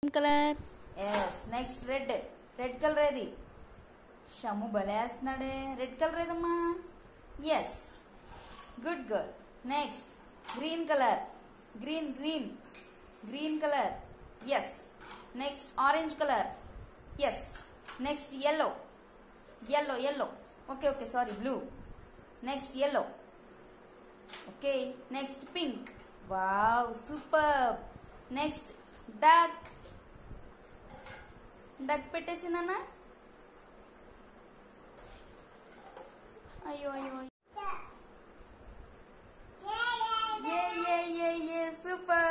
green colour yes next red red colour ఏది షమ్ము బలేస్తున్నాడే red colour ఏదమ్మా yes good girl next green colour green green green colour yes next orange colour yes next yellow yellow yellow okay okay sorry blue next yellow okay next pink wow super next duck duck పెట్టేసినానా అయ్యో అయ్యో ఏ ఏ ఏ ఏ super